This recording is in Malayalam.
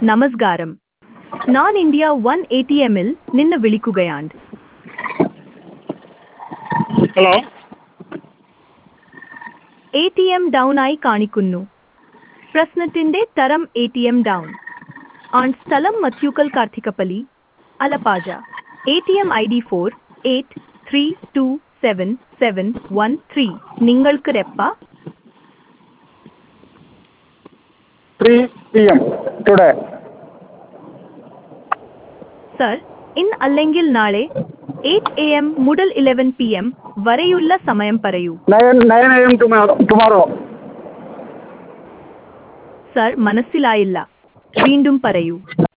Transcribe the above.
നമസ്കാരം ഞാൻ ഇന്ത്യ വൺ എ ടി എമ്മിൽ നിന്ന് വിളിക്കുകയാണ് hello A T M down ആയി കാണിക്കുന്നു പ്രശ്നത്തിന്റെ തരം എ ടി എം ഡൗൺ ആണ് സ്ഥലം മത്യൂക്കൽ Karthikappally Alappuzha A T M I D four eight three two seven seven one three നിങ്ങൾക്ക് റെപ്പ three P M today sir ഇന്ന് അല്ലെങ്കിൽ നാളെ എയ്റ്റ് എ എം മുതൽ ഇലവൻ പി എം വരെയുള്ള സമയം പറയൂ nine nine A M tomorrow sir മനസ്സിലായില്ല വീണ്ടും പറയൂ